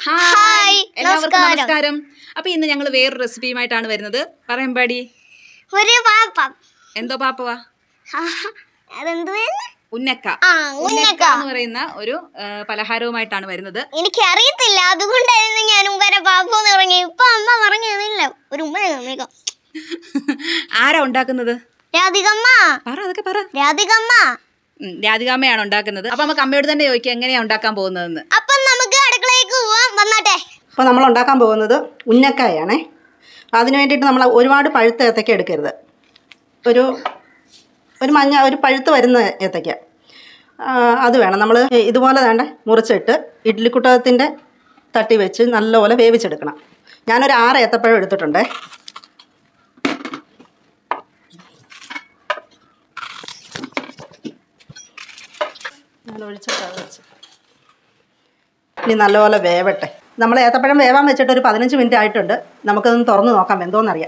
Hi എല്ലാവർക്കും നമസ്കാരം നമസ്കാരം അപ്പൊ ഇന്ന് ഞങ്ങൾ വേറൊരു റെസിപ്പിയുമായിട്ടാണ് വരുന്നത് പറയമ്പാടി ഒരു പാപ്പം എന്തോ പാപ്പവാ അതെന്തുവാണ് ഉന്നക്ക ആ ഉന്നക്ക ഉന്നക്ക എന്ന് പറയുന്ന ഒരു ആ, പലഹാരവുമായിട്ടാണ് വരുന്നത് എനിക്ക് അറിയത്തില്ല അതുകൊണ്ടായിരുന്നു ഞാൻ ഉമ്മരെ പാപ്പം എന്ന് പറഞ്ഞു ഇപ്പൊ അമ്മ പറഞ്ഞില്ല ഒരു ഉമ്മ തന്നേക്കാം. ആരാ ഉണ്ടാക്കുന്നത് രാധികമ്മ പറ അതൊക്കെ പറ രാധികമ്മ ഉം, രാധികാമ്മയാണ് ഉണ്ടാക്കുന്നത് അപ്പൊ നമുക്ക് അമ്മയോട് തന്നെ ചോദിക്കാം എങ്ങനെയാ ഉണ്ടാക്കാൻ പോകുന്നതെന്ന് അപ്പം നമുക്ക് അടുക്കളയിലേക്ക് പോവാം വന്നാട്ടെ അപ്പോൾ നമ്മൾ ഉണ്ടാക്കാൻ പോകുന്നത് ഉന്നക്കായാണേ അതിന് വേണ്ടിയിട്ട് നമ്മൾ ഒരുപാട് പഴുത്ത ഏത്തക്ക എടുക്കരുത് ഒരു ഒരു മഞ്ഞ ഒരു പഴുത്ത് വരുന്ന ഏത്തക്ക ആ, അത് വേണം നമ്മൾ ഇതുപോലെ വേണ്ട മുറിച്ചിട്ട് ഇഡ്ഡലിക്കുട്ടകത്തിൻ്റെ തട്ടി വെച്ച് നല്ലപോലെ വേവിച്ചെടുക്കണം ഞാനൊരു ആറ് ഏത്തപ്പഴം എടുത്തിട്ടുണ്ടേ ഞാൻ ഒഴിച്ചിട്ടാണ് വെച്ച് ഇനി നല്ലപോലെ വേവട്ടെ നമ്മൾ ഏത്തപ്പഴം വേവാൻ വെച്ചിട്ട് ഒരു പതിനഞ്ച് മിനിറ്റ് ആയിട്ടുണ്ട് നമുക്കതൊന്ന് തുറന്ന് നോക്കാം എന്തോന്നറിയാം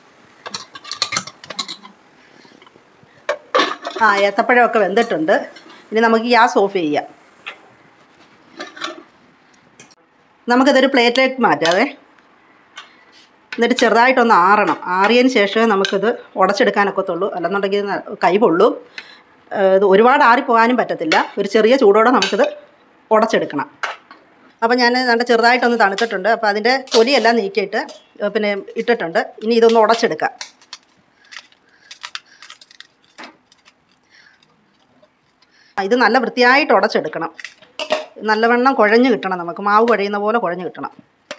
ആ ഏത്തപ്പഴമൊക്കെ വെന്തിട്ടുണ്ട് ഇനി നമുക്ക് ഗ്യാസ് ഓഫ് ചെയ്യാം നമുക്കിതൊരു പ്ലേറ്റിലേക്ക് മാറ്റാവേ എന്നിട്ട് ചെറുതായിട്ടൊന്ന് ആറണം ആറിയതിന് ശേഷമേ നമുക്കിത് ഉടച്ചെടുക്കാനൊക്കത്തുള്ളൂ അല്ലെന്നുണ്ടെങ്കിൽ ന- കൈ പൊള്ളും ഏഹ് ഇത് ഒരുപാട് ആറിപ്പോകാനും പറ്റത്തില്ല ഒരു ചെറിയ ചൂടോടെ നമുക്കിത് ഉടച്ചെടുക്കണം അപ്പോൾ ഞാൻ നല്ല ചെറുതായിട്ടൊന്ന് തണുത്തിട്ടുണ്ട് അപ്പോൾ അതിൻ്റെ തൊലിയെല്ലാം നീക്കിയിട്ട് ഏഹ് പിന്നെ ഇട്ടിട്ടുണ്ട് ഇനി ഇതൊന്ന് ഉടച്ചെടുക്കാം ആ, ഇത് നല്ല വൃത്തിയായിട്ട് ഉടച്ചെടുക്കണം നല്ലവണ്ണം കുഴഞ്ഞ് കിട്ടണം നമുക്ക് മാവ് കുഴയുന്ന പോലെ കുഴഞ്ഞ് കിട്ടണം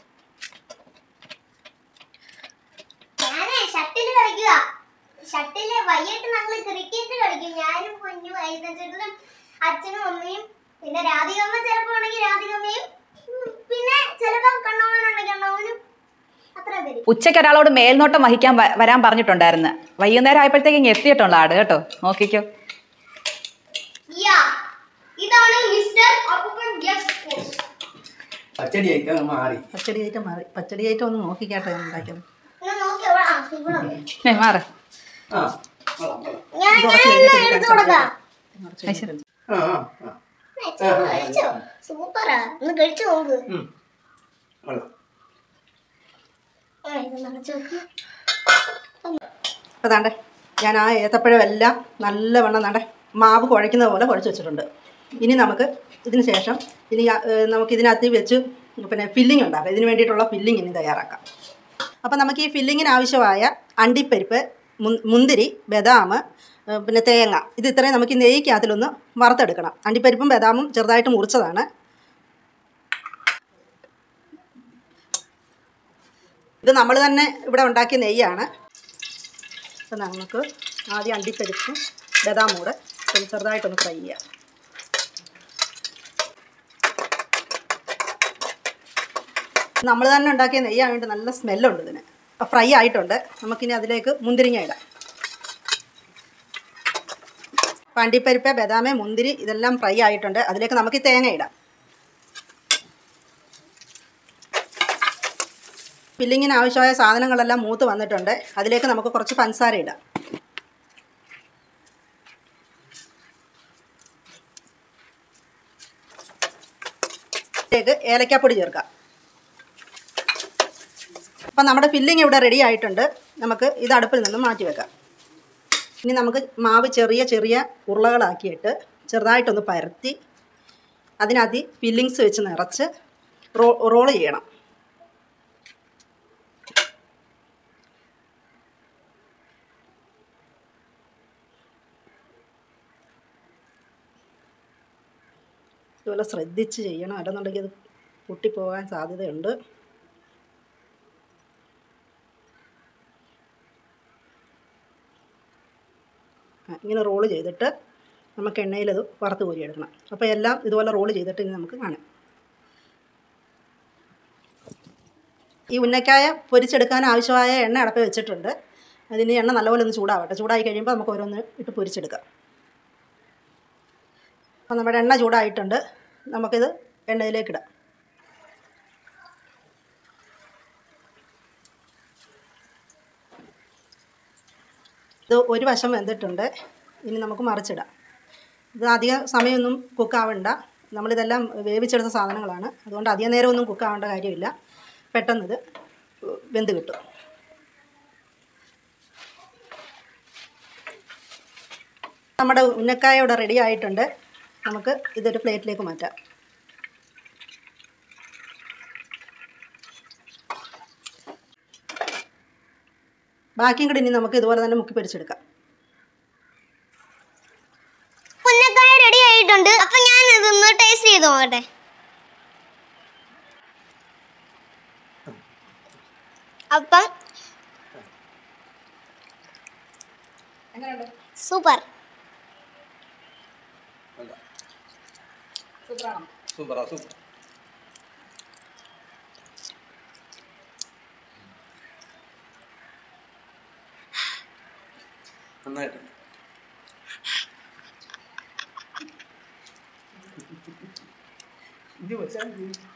ഞാനേ ഷട്ടില് കളിക്കുക ഷട്ടില് വൈകിട്ട് ഞങ്ങൾ ക്രിക്കറ്റ് കളിക്കും ഞാനും കുഞ്ഞു വൈകുന്നേരത്തിലും അച്ഛനും അമ്മയും പിന്നെ രാധികമ്മ ചിലപ്പോ ഉണ്ടെങ്കിൽ രാധികമ്മയും ഉം, പിന്നെ ചിലപ്പോ കണ്ണവനുണ്ടെങ്കിൽ കണ്ണവനും അത്ര പേര് ഉച്ചയ്ക്ക് ഒരാളോട് മേൽനോട്ടം വഹിക്കാൻ വ- വരാൻ പറഞ്ഞിട്ടുണ്ടായിരുന്നു വൈകുന്നേരം ആയപ്പോഴത്തേക്ക് ഇങ്ങ് എത്തിയിട്ടുള്ള ആട് കേട്ടോ നോക്കിക്കോ യാ ഇതാണ് മിസ്റ്റർ അപ്പൂപ്പൻ യെസ് പോസ് പച്ചടി കഴിക്കാൻ മാറി പച്ചടി ഐറ്റം മാറി പച്ചടി ഐറ്റം ഒന്ന് നോക്കിക്കാട്ടെ ഞാൻ ഉണ്ടാക്കിയത് നിങ്ങൾ നോക്കി എവിടെ ആ, ഇവിടെ ഏ, മാറ് ആ കൊള്ളാം, കൊള്ളാം. ഞാൻ ഇത് ഞാൻ കുറച്ച് എല്ലാം കഴിഞ്ഞിട്ട് എടുത്തു കൊടുക്കാം കുറച്ച് കഴിഞ്ഞിട്ട് ആ ആ ആ കഴിച്ചോ, കഴിച്ചോ സൂപ്പറാ ഒന്ന് കഴിച്ചു നോക്ക് ഉം. കൊള്ളാം ആ, ഇത് നിറച്ച് വെക്ക്. അപ്പോൾ താണ്ടെ ഞാൻ ആ ഏത്തപ്പഴം എല്ലാം നല്ലവണ്ണം താണ്ടെ മാവ് കുഴയ്ക്കുന്ന പോലെ കുഴച്ച് വെച്ചിട്ടുണ്ട് ഇനി നമുക്ക് ഇതിന് ശേഷം ഇനി ആ, ഏ, നമുക്ക് ഇതിനകത്ത് വെച്ച് പിന്നെ ഫില്ലിംഗ് ഉണ്ടാക്കാം ഇതിന് വേണ്ടിയിട്ടുള്ള ഫില്ലിംഗ് ഇനി തയ്യാറാക്കാം അപ്പോൾ നമുക്ക് ഈ ഫില്ലിങ്ങിന് ആവശ്യമായ അണ്ടിപ്പരിപ്പ് മുൻ- മുന്തിരി ബദാം ഏ, പിന്നെ തേങ്ങ ഇത് ഇത്രയും നമുക്ക് ഈ നെയ്ക്കകത്തിലൊന്ന് വറുത്തെടുക്കണം അണ്ടിപ്പരിപ്പും ബദാമും ചെറുതായിട്ട് മുറിച്ചതാണ് ഇത് നമ്മൾ തന്നെ ഇവിടെ ഉണ്ടാക്കിയ നെയ്യാണ് അപ്പോൾ നമുക്ക് ആദ്യം അണ്ടിപ്പരിപ്പും ബദാമും കൂടെ ഒന്ന് ചെറുതായിട്ടൊന്ന് ഫ്രൈ ചെയ്യാം നമ്മൾ തന്നെ ഉണ്ടാക്കിയ നെയ്യായതുകൊണ്ട് നല്ല സ്മെല്ലുണ്ട് ഇതിന് അപ്പോൾ ഫ്രൈ ആയിട്ടുണ്ട് നമുക്കിനി അതിലേക്ക് മുന്തിരിങ്ങ ഇടാം അപ്പോൾ അണ്ടിപ്പരിപ്പ് ബദാമ് മുന്തിരി ഇതെല്ലാം ഫ്രൈ ആയിട്ടുണ്ട് അതിലേക്ക് നമുക്ക് ഈ തേങ്ങ ഇടാം ഫില്ലിങ്ങിന് ആവശ്യമായ സാധനങ്ങളെല്ലാം മൂത്ത് വന്നിട്ടുണ്ട് അതിലേക്ക് നമുക്ക് കുറച്ച് പഞ്ചസാര ഇടാം ഇതിലേക്ക് ഏലക്കാപ്പൊടി ചേർക്കാം അപ്പം നമ്മുടെ ഫില്ലിങ് ഇവിടെ റെഡി ആയിട്ടുണ്ട് നമുക്ക് ഇത് അടുപ്പിൽ നിന്ന് മാറ്റി വെക്കാം ഇനി നമുക്ക് മാവ് ചെറിയ ചെറിയ ഉരുളകളാക്കിയിട്ട് ചെറുതായിട്ടൊന്ന് പരത്തി അതിനകത്ത് ഫില്ലിങ്സ് വെച്ച് നിറച്ച് റോ റോൾ ചെയ്യണം ഇതുപോലെ ശ്രദ്ധിച്ച് ചെയ്യണം അല്ലെന്നുണ്ടെങ്കിൽ അത് പൊട്ടിപ്പോകാൻ സാധ്യതയുണ്ട് ആ, ഇങ്ങനെ റോള് ചെയ്തിട്ട് നമുക്ക് എണ്ണയിലത് വറുത്ത് കോരിയെടുക്കണം അപ്പോൾ എല്ലാം ഇതുപോലെ റോള് ചെയ്തിട്ട് ഇനി നമുക്ക് കാണാം ഈ ഉന്നക്കായ പൊരിച്ചെടുക്കാൻ ആവശ്യമായ എണ്ണ അടപ്പ് വെച്ചിട്ടുണ്ട് അതിന് എണ്ണ നല്ലപോലെ ഒന്ന് ചൂടാവട്ടെ ചൂടായി കഴിയുമ്പോൾ നമുക്ക് ഓരോന്ന് ഇട്ട് പൊരിച്ചെടുക്കാം അപ്പോൾ നമ്മുടെ എണ്ണ ചൂടായിട്ടുണ്ട് നമുക്കിത് എണ്ണയിലേക്ക് ഇടാം ഇത് ഒരു വശം വെന്തിട്ടുണ്ട് ഇനി നമുക്ക് മറിച്ചിടാം ഇത് അധികം സമയമൊന്നും കുക്കാവണ്ട നമ്മളിതെല്ലാം വേവിച്ചെടുത്ത സാധനങ്ങളാണ് അതുകൊണ്ട് അധികം നേരമൊന്നും കുക്കാവേണ്ട കാര്യമില്ല പെട്ടെന്ന് ഇത് വെന്ത് കിട്ടും നമ്മുടെ ഉന്നക്കായ ഇവിടെ റെഡി ആയിട്ടുണ്ട് നമുക്ക് ഇതൊരു പ്ലേറ്റിലേക്ക് മാറ്റാം ബാക്കിയും കൂടി ഇനി നമുക്ക് ഇതുപോലെ തന്നെ മുക്കി പൊരിച്ചെടുക്കാം പുന്നക്കായ റെഡി ആയിട്ടുണ്ട് അപ്പൊ ഞാൻ ഇതൊന്ന് ടേസ്റ്റ് ചെയ്ത് നോക്കട്ടെ അപ്പം സൂപ്പർ സൂപ്പറാ സൂപ്പർ നന്നായിട്ടുണ്ട് ഇത് വെച്ചാൽ